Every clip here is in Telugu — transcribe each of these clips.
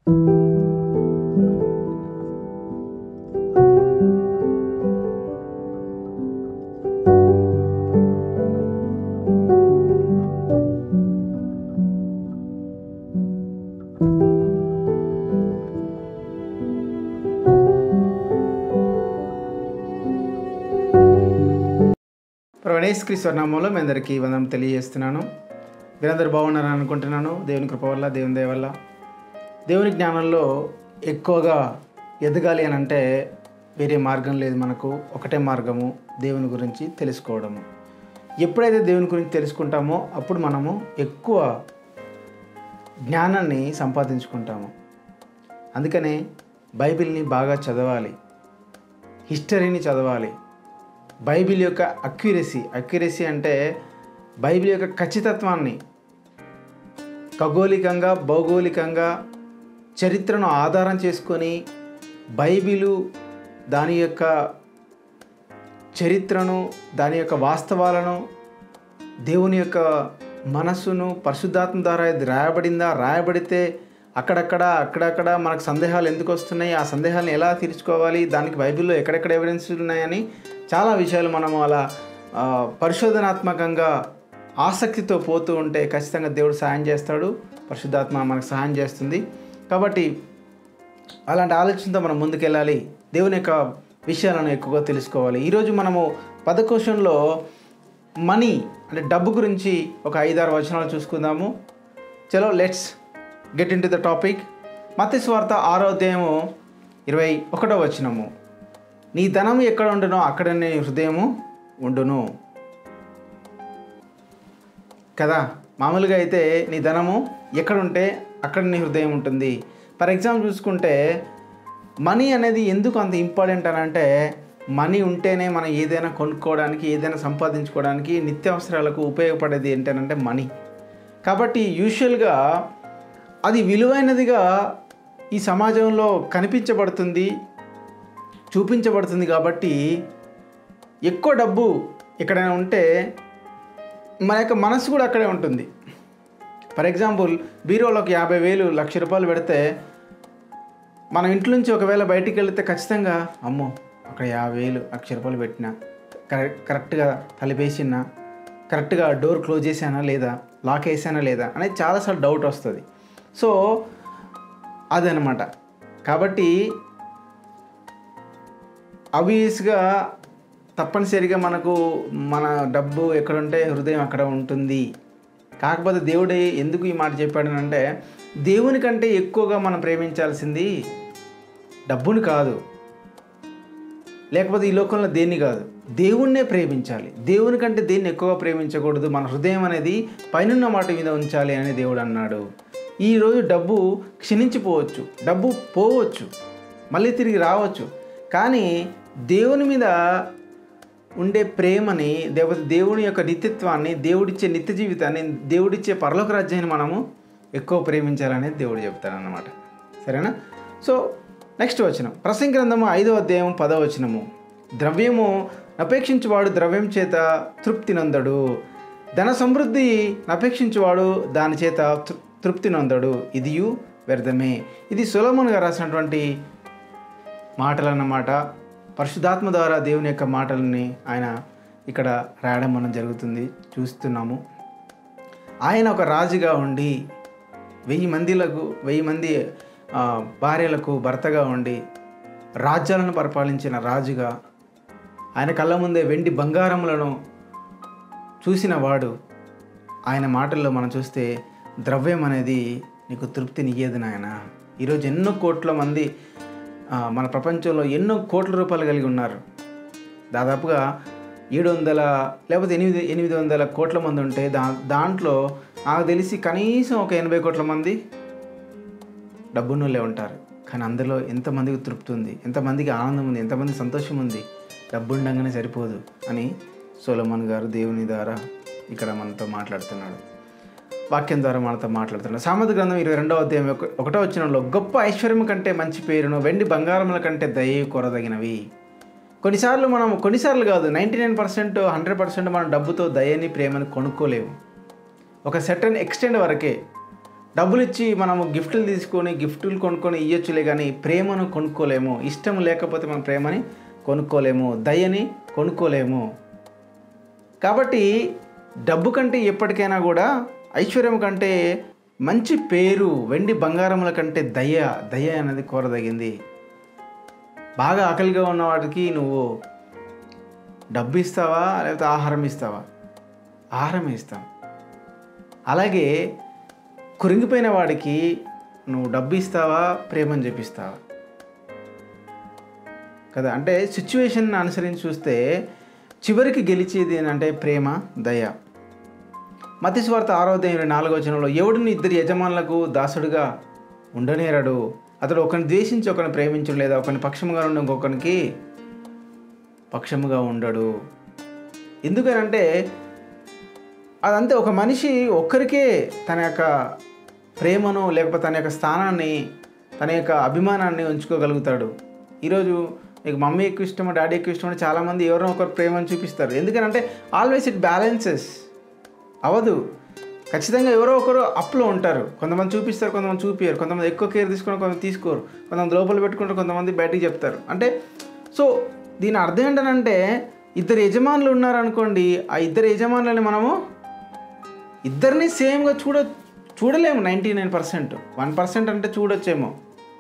ప్రవణేశ్వరి స్వర్ణామంలో మీ అందరికీ వందనం తెలియజేస్తున్నాను మీరందరూ బాగున్నారని అనుకుంటున్నాను దేవుని కృప వల్ల దేవుని దయ వల్ల దేవుని జ్ఞానంలో ఎక్కువగా ఎదగాలి అని అంటే వేరే మార్గం లేదు మనకు ఒకటే మార్గము దేవుని గురించి తెలుసుకోవడము ఎప్పుడైతే దేవుని గురించి తెలుసుకుంటామో అప్పుడు మనము ఎక్కువ జ్ఞానాన్ని సంపాదించుకుంటాము అందుకనే బైబిల్ని బాగా చదవాలి హిస్టరీని చదవాలి బైబిల్ యొక్క అక్యురసీ అక్యురసీ అంటే బైబిల్ యొక్క ఖచ్చితత్వాన్ని ఖగోళికంగా భౌగోళికంగా చరిత్రను ఆధారం చేసుకొని బైబిలు దాని యొక్క చరిత్రను దాని యొక్క వాస్తవాలను దేవుని యొక్క మనస్సును పరిశుద్ధాత్మ ద్వారా ఇది రాయబడిందా రాయబడితే అక్కడక్కడ అక్కడక్కడ మనకు సందేహాలు ఎందుకు వస్తున్నాయి ఆ సందేహాలను ఎలా తీర్చుకోవాలి దానికి బైబిల్లో ఎక్కడెక్కడ ఎవిడెన్స్ ఉన్నాయని చాలా విషయాలు మనం అలా ఆ, పరిశోధనాత్మకంగా ఆసక్తితో పోతూ ఉంటే ఖచ్చితంగా దేవుడు సహాయం చేస్తాడు పరిశుద్ధాత్మ మనకు సహాయం చేస్తుంది కాబట్టి అలాంటి ఆలోచనతో మనం ముందుకెళ్ళాలి దేవుని యొక్క విషయాలను ఎక్కువగా తెలుసుకోవాలి ఈరోజు మనము పదకోశంలో మనీ అంటే డబ్బు గురించి ఒక ఐదారు వచనాలు చూసుకుందాము చలో let's get into the topic మత్తి స్వార్థ ఆరో అధ్యాయము ఇరవై ఒకటో వచనము నీ ధనం ఎక్కడ ఉండునో అక్కడ నీ హృదయము ఉండును కదా మామూలుగా అయితే నీ ధనము ఎక్కడ ఉంటే అక్కడ నీ హృదయం ఉంటుంది ఫర్ ఎగ్జాంపుల్ చూసుకుంటే మనీ అనేది ఎందుకు అంత ఇంపార్టెంట్ అని అంటే మనీ ఉంటేనే మనం ఏదైనా కొనుక్కోవడానికి ఏదైనా సంపాదించుకోవడానికి నిత్యావసరాలకు ఉపయోగపడేది ఏంటంటే మనీ కాబట్టి యూజువల్గా అది విలువైనదిగా ఈ సమాజంలో కనిపించబడుతుంది చూపించబడుతుంది కాబట్టి ఎక్కువ డబ్బు ఎక్కడైనా ఉంటే మన యొక్క మనసు కూడా అక్కడే ఉంటుంది ఫర్ ఎగ్జాంపుల్ బీరోలో ఒక యాభై వేలు లక్ష రూపాయలు పెడితే మన ఇంట్లో నుంచి ఒకవేళ బయటికి వెళితే ఖచ్చితంగా అమ్మో అక్కడ యాభై వేలు లక్ష రూపాయలు పెట్టినా కరెక్ట్ కరెక్ట్గా తలిపేసినా కరెక్ట్గా డోర్ క్లోజ్ చేశానా లేదా లాక్ వేసానా లేదా అనేది చాలాసార్లు డౌట్ వస్తుంది సో అదనమాట కాబట్టి ఆబ్వియస్గా తప్పనిసరిగా మనకు మన డబ్బు ఎక్కడుంటే హృదయం అక్కడ ఉంటుంది కాకపోతే దేవుడే ఎందుకు ఈ మాట చెప్పాడనంటే దేవుని కంటే ఎక్కువగా మనం ప్రేమించాల్సింది డబ్బుని కాదు లేకపోతే ఈ లోకంలో దేన్ని కాదు దేవుణ్ణే ప్రేమించాలి దేవుని కంటే దేన్ని ఎక్కువగా ప్రేమించకూడదు మన హృదయం అనేది పైనున్న మాట మీద ఉంచాలి అని దేవుడు అన్నాడు ఈరోజు డబ్బు క్షీణించిపోవచ్చు డబ్బు పోవచ్చు మళ్ళీ తిరిగి రావచ్చు కానీ దేవుని మీద ఉండే ప్రేమని లేకపోతే దేవుని యొక్క నిత్యత్వాన్ని దేవుడిచ్చే నిత్య జీవితాన్ని దేవుడిచ్చే పరలోక రాజ్యాన్ని మనము ఎక్కువ ప్రేమించాలనేది దేవుడు చెప్తాడనమాట సరేనా సో నెక్స్ట్ వచనం ప్రసంగ గ్రంథము ఐదో అధ్యాయం పదో వచనము ద్రవ్యము అపేక్షించువాడు ద్రవ్యం చేత తృప్తి నొందడు ధన సమృద్ధి అపేక్షించువాడు దాని చేత తృ- తృప్తి నొందడు ఇదియు వ్యర్థమే ఇది సులభముగా రాసినటువంటి మాటలు అన్నమాట పరిశుద్ధాత్మ ద్వారా దేవుని యొక్క మాటలని ఆయన ఇక్కడ రాయడం మనం జరుగుతుంది చూస్తున్నాము ఆయన ఒక రాజుగా ఉండి వెయ్యి మందిలకు వెయ్యి మంది ఆ, భార్యలకు భర్తగా ఉండి రాజ్యాలను పరిపాలించిన రాజుగా ఆయన కళ్ళ ముందే వెండి బంగారములను చూసిన వాడు ఆయన మాటల్లో మనం చూస్తే ద్రవ్యం అనేది నీకు తృప్తినియ్యేది నాయన ఈరోజు ఎన్నో కోట్ల మంది ఆ, మన ప్రపంచంలో ఎన్నో కోట్ల రూపాయలు కలిగి ఉన్నారు దాదాపుగా ఏడు వందల లేకపోతే ఎనిమిది ఎనిమిది వందల కోట్ల మంది ఉంటే దా దాంట్లో నాకు తెలిసి కనీసం ఒక ఎనభై కోట్ల మంది డబ్బున్నోళ్ళే ఉంటారు కానీ అందులో ఎంతమందికి తృప్తి ఉంది ఎంతమందికి ఆనందం ఉంది ఎంతమంది సంతోషం ఉంది డబ్బు ఉండగానే సరిపోదు అని సోలమన్ గారు దేవుని ద్వారా ఇక్కడ మనతో మాట్లాడుతున్నాడు వాక్యం ద్వారా మనతో మాట్లాడుతున్నాడు సామెత గ్రంథం ఇరవై రెండవ అధ్యాయం ఒక- ఒకటో వచ్చినంలో గొప్ప ఐశ్వర్యం కంటే మంచి పేరును వెండి బంగారముల కంటే దయ కొరదగినవి కొన్నిసార్లు మనం కొన్నిసార్లు కాదు ninety nine percent hundred percent మనం డబ్బుతో దయని ప్రేమని కొనుక్కోలేము ఒక సెటన్ ఎక్స్టెండ్ వరకే డబ్బులు ఇచ్చి మనము గిఫ్ట్లు తీసుకొని గిఫ్టులు కొనుక్కొని ఇవ్వచ్చులే కానీ ప్రేమను కొనుక్కోలేము ఇష్టం లేకపోతే మనం ప్రేమని కొనుక్కోలేము దయని కొనుక్కోలేము కాబట్టి డబ్బు కంటే ఎప్పటికైనా కూడా ఐశ్వర్యం కంటే మంచి పేరు వెండి బంగారముల కంటే దయ దయ అనేది కోరదగింది బాగా ఆకలిగా ఉన్న వాడికి నువ్వు డబ్బు ఇస్తావా లేకపోతే ఆహారం ఇస్తావా ఆహారం ఇస్తాం అలాగే కురింగిపోయిన వాడికి నువ్వు డబ్బు ఇస్తావా ప్రేమని చెప్పిస్తావా కదా అంటే సిచ్యువేషన్ అనుసరించి చూస్తే చివరికి గెలిచేది ఏంటంటే ప్రేమ దయ మతి స్వార్థ ఆరోదయం నాలుగో వచనంలో ఎవడిని ఇద్దరు యజమానులకు దాసుడుగా ఉండనేరడు అతడు ఒకరిని ద్వేషించి ఒకరిని ప్రేమించడు లేదా ఒకరిని పక్షముగా ఉండి ఇంకొకరికి పక్షముగా ఉండడు ఎందుకనంటే అదంతే ఒక మనిషి ఒక్కరికే తన యొక్క ప్రేమను లేకపోతే తన యొక్క స్థానాన్ని తన యొక్క అభిమానాన్ని ఉంచుకోగలుగుతాడు ఈరోజు నీకు మమ్మీ ఎక్కువ ఇష్టమో డాడీ ఎక్కువ ఇష్టమో చాలామంది ఎవరినో ఒకరు ప్రేమను చూపిస్తారు ఎందుకంటే ఆల్వేస్ ఇట్ బ్యాలెన్సెస్ అవదు ఖచ్చితంగా ఎవరో ఒకరు అప్లో ఉంటారు కొంతమంది చూపిస్తారు కొంతమంది చూపించారు కొంతమంది ఎక్కువ కేర్ తీసుకుని కొంతమంది తీసుకోరు కొంతమంది లోపల పెట్టుకుంటారు కొంతమంది బయటికి చెప్తారు అంటే సో దీని అర్థం ఏంటంటే ఇద్దరు యజమానులు ఉన్నారనుకోండి ఆ ఇద్దరు యజమానులని మనము ఇద్దరిని సేమ్గా చూడ చూడలేము ninety nine percent one percent అంటే చూడొచ్చేమో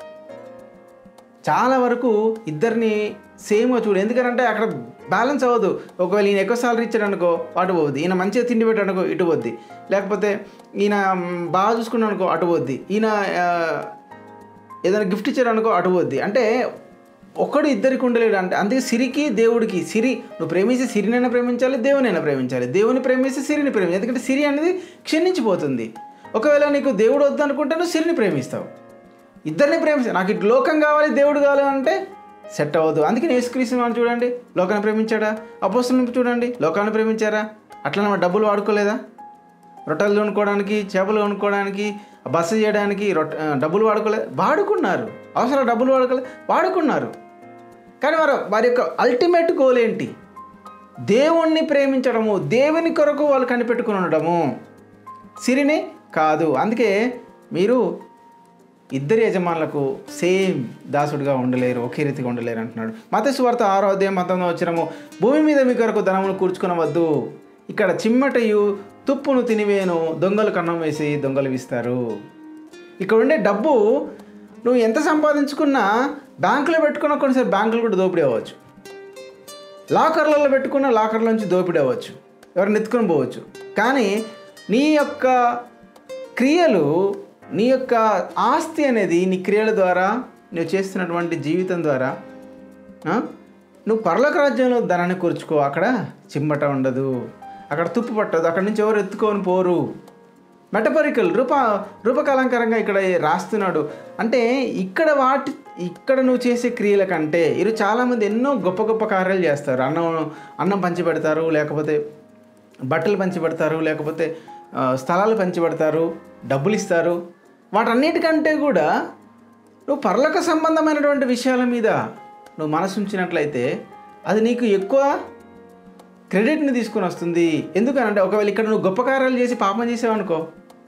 చాలా వరకు ఇద్దరిని సేమ్గా చూడు ఎందుకంటే అక్కడ బ్యాలెన్స్ అవ్వదు ఒకవేళ ఈయన ఎక్కువ సాలరీ ఇచ్చాడు అనుకో అటు పోద్ది ఈయన మంచిగా తిండి పెట్టాడు అనుకో ఇటు పోద్ది లేకపోతే ఈయన మ్, బాగా చూసుకున్నాడు అనుకో అటు పోద్ది ఈయన ఆ, ఏదైనా గిఫ్ట్ ఇచ్చాడు అనుకో అటు పోద్ది అంటే ఒకడు ఇద్దరికి ఉండలేడు అంటే అందుకే సిరికి దేవుడికి సిరి నువ్వు ప్రేమించి సిరినైనా ప్రేమించాలి దేవునైనా ప్రేమించాలి దేవుని ప్రేమిస్తే సిరిని ప్రేమించాలి ఎందుకంటే సిరి అనేది క్షీణించిపోతుంది ఒకవేళ నీకు దేవుడు వద్దు అనుకుంటే నువ్వు సిరిని ప్రేమిస్తావు ఇద్దరిని ప్రేమిస్తా నాకు ఇటు లోకం కావాలి దేవుడు కావాలి అంటే సెట్ అవ్వదు అందుకే యేసుక్రీస్తు మనం చూడండి లోకాన్ని ప్రేమించాడా అపోస్తులను చూడండి లోకాన్ని ప్రేమించారా అట్లా మన డబ్బులు వాడుకోలేదా రొట్టెలు కొనుక్కోవడానికి చేపలు కొనుక్కోవడానికి బస్సు చేయడానికి రొట్టె ఆ, డబ్బులు వాడుకోలేదు వాడుకున్నారు అవసరం డబ్బులు వాడుకోలేదు వాడుకున్నారు కానీ వారు వారి యొక్క అల్టిమేట్ గోల్ ఏంటి దేవుణ్ణి ప్రేమించడము దేవుని కొరకు వాళ్ళు కనిపెట్టుకుని ఉండడము సిరిని కాదు అందుకే మీరు ఇద్దరు యజమానులకు సేమ్ దాసుడిగా ఉండలేరు ఒకే రీతిగా ఉండలేరు అంటున్నాడు మతస్సు వార్త ఆరో అధ్యాయం మతంలో వచ్చినము భూమి మీద మీ కొరకు ధనమును కూర్చుకునవద్దు ఇక్కడ చిమ్మటయు తుప్పును తినివేను దొంగలు కన్నం వేసి దొంగలు ఇస్తారు ఇక్కడ ఉండే డబ్బు నువ్వు ఎంత సంపాదించుకున్నా బ్యాంకులో పెట్టుకున్నా కొన్నిసారి బ్యాంకులు కూడా దోపిడీ అవ్వచ్చు లాకర్లలో పెట్టుకున్న లాకర్ల నుంచి దోపిడీ అవ్వచ్చు ఎవరిని ఎత్తుకొని పోవచ్చు కానీ నీ యొక్క క్రియలు నీ యొక్క ఆస్తి అనేది నీ క్రియల ద్వారా నువ్వు చేస్తున్నటువంటి జీవితం ద్వారా ఆ, నువ్వు పరలోక రాజ్యంలో ధనాన్ని కూర్చుకో అక్కడ చిమ్మట ఉండదు అక్కడ తుప్పు పట్టదు అక్కడ నుంచి ఎవరు ఎత్తుకొని పోరు మెటపరికల్ రూప రూపకలంకరంగా ఇక్కడ రాస్తున్నాడు అంటే ఇక్కడ వాటి ఇక్కడ నువ్వు చేసే క్రియల కంటే ఈరోజు చాలామంది ఎన్నో గొప్ప గొప్ప కార్యాలు చేస్తారు అన్నం అన్నం పంచి పెడతారు లేకపోతే బట్టలు పంచి పెడతారు లేకపోతే ఆ, స్థలాలు పంచి పెడతారు డబ్బులు ఇస్తారు వాటన్నిటికంటే కూడా నువ్వు పర్లక సంబంధమైనటువంటి విషయాల మీద నువ్వు మనసు ఉంచినట్లయితే అది నీకు ఎక్కువ క్రెడిట్ని తీసుకొని వస్తుంది ఎందుకనంటే ఒకవేళ ఇక్కడ నువ్వు గొప్ప కార్యాలు చేసి పాపం చేసావనుకో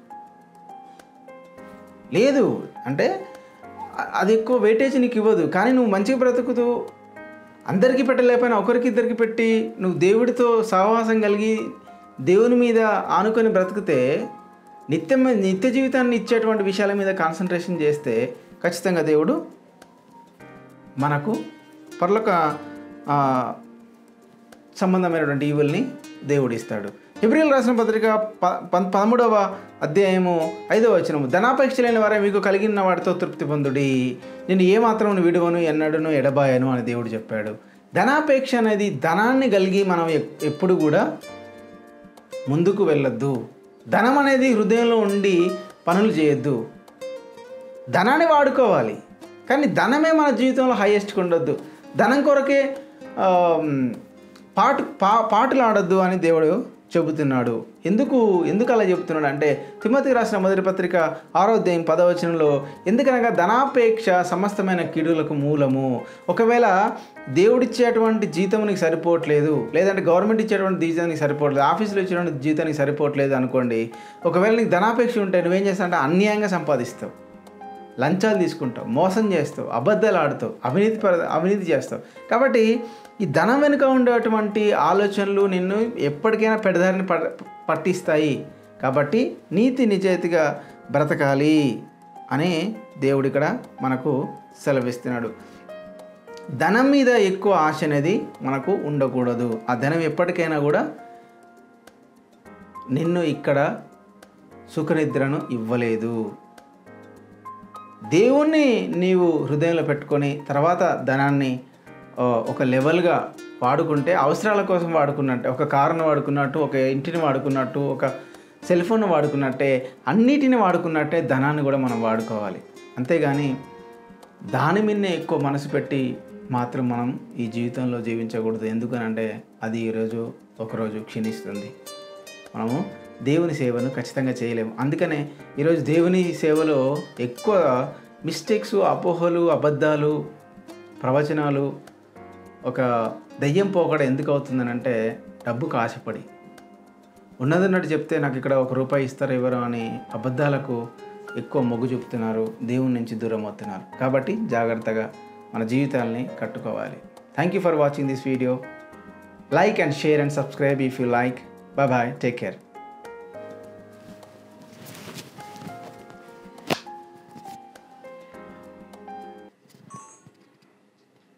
లేదు అంటే అ- అది ఎక్కువ వెయిటేజ్ నీకు ఇవ్వదు కానీ నువ్వు మంచిగా బ్రతుకుతూ అందరికీ పెట్టలేకపోయినా ఒకరికి ఇద్దరికి పెట్టి నువ్వు దేవుడితో సహవాసం కలిగి దేవుని మీద ఆనుకొని బ్రతికితే నిత్యం నిత్య జీవితాన్ని ఇచ్చేటువంటి విషయాల మీద కాన్సన్ట్రేషన్ చేస్తే ఖచ్చితంగా దేవుడు మనకు పర్లొక సంబంధమైనటువంటి ఈవుల్ని దేవుడు ఇస్తాడు హిబ్రిల్ రాసిన పత్రిక ప పం- పదమూడవ అధ్యాయము ఐదవ వచనము ధనాపేక్ష లేని వారే మీకు కలిగిన వాటితో తృప్తి పొందుడి నేను ఏమాత్రం విడువను ఎన్నడను ఎడబాయను అని దేవుడు చెప్పాడు ధనాపేక్ష అనేది ధనాన్ని కలిగి మనం ఎప్- ఎప్పుడు కూడా ముందుకు వెళ్ళొద్దు ధనం అనేది హృదయంలో ఉండి పనులు చేయొద్దు ధనాన్ని వాడుకోవాలి కానీ ధనమే మన జీవితంలో హైయెస్ట్గా ఉండొద్దు ధనం కొరకే ఆమ్, పాటు పా పాటలు ఆడొద్దు అని దేవుడు చెబుతున్నాడు ఎందుకు ఎందుకు అలా చెబుతున్నాడు అంటే తిమ్మతికి రాసిన మొదటి పత్రిక ఆరోగ్యం పదవచనంలో ఎందుకనగా ధనాపేక్ష సమస్తమైన కీడులకు మూలము ఒకవేళ దేవుడిచ్చేటువంటి జీతం నీకు సరిపోవట్లేదు లేదంటే గవర్నమెంట్ ఇచ్చేటువంటి జీతం నీకు సరిపోవట్లేదు ఆఫీసులో ఇచ్చేటువంటి జీతం నీకు సరిపోవట్లేదు అనుకోండి ఒకవేళ నీకు ధనాపేక్ష ఉంటే నువ్వేం చేస్తావు అంటే అన్యాయంగా సంపాదిస్తావు లంచాలు తీసుకుంటావు మోసం చేస్తావు అబద్ధాలు ఆడుతావు అవినీతి పర అవినీతి చేస్తావు కాబట్టి ఈ ధనం వెనుక ఉండేటువంటి ఆలోచనలు నిన్ను ఎప్పటికైనా పెడదారిని ప పట్టిస్తాయి కాబట్టి నీతి నిజాయితీగా బ్రతకాలి అని దేవుడు ఇక్కడ మనకు సెలవిస్తున్నాడు ధనం మీద ఎక్కువ ఆశ అనేది మనకు ఉండకూడదు ఆ ధనం ఎప్పటికైనా కూడా నిన్ను ఇక్కడ సుఖనిద్రను ఇవ్వలేదు దేవుణ్ణి నీవు హృదయంలో పెట్టుకొని తర్వాత ధనాన్ని ఆ, ఒక లెవెల్గా వాడుకుంటే అవసరాల కోసం వాడుకున్నట్టే ఒక కారును వాడుకున్నట్టు ఒక ఇంటిని వాడుకున్నట్టు ఒక సెల్ ఫోన్ వాడుకున్నట్టే అన్నిటిని వాడుకున్నట్టే ధనాన్ని కూడా మనం వాడుకోవాలి అంతేగాని దాని మీదనే ఎక్కువ మనసు పెట్టి మాత్రం మనం ఈ జీవితంలో జీవించకూడదు ఎందుకనంటే అది ఈరోజు ఒకరోజు క్షీణిస్తుంది మనము దేవుని సేవను ఖచ్చితంగా చేయలేము అందుకనే ఈరోజు దేవుని సేవలో ఎక్కువ మిస్టేక్స్ అపోహలు అబద్ధాలు ప్రవచనాలు ఒక దయ్యం పోకడ ఎందుకు అవుతుందనంటే డబ్బుకు ఆశపడి ఉన్నదన్నట్టు చెప్తే నాకు ఇక్కడ ఒక రూపాయి ఇస్తారు ఎవరు అని అబద్ధాలకు ఎక్కువ మొగ్గు చూపుతున్నారు దేవుని నుంచి దూరం అవుతున్నారు కాబట్టి జాగ్రత్తగా మన జీవితాల్ని కట్టుకోవాలి thank you for watching this video like and share and subscribe if you like bye bye take care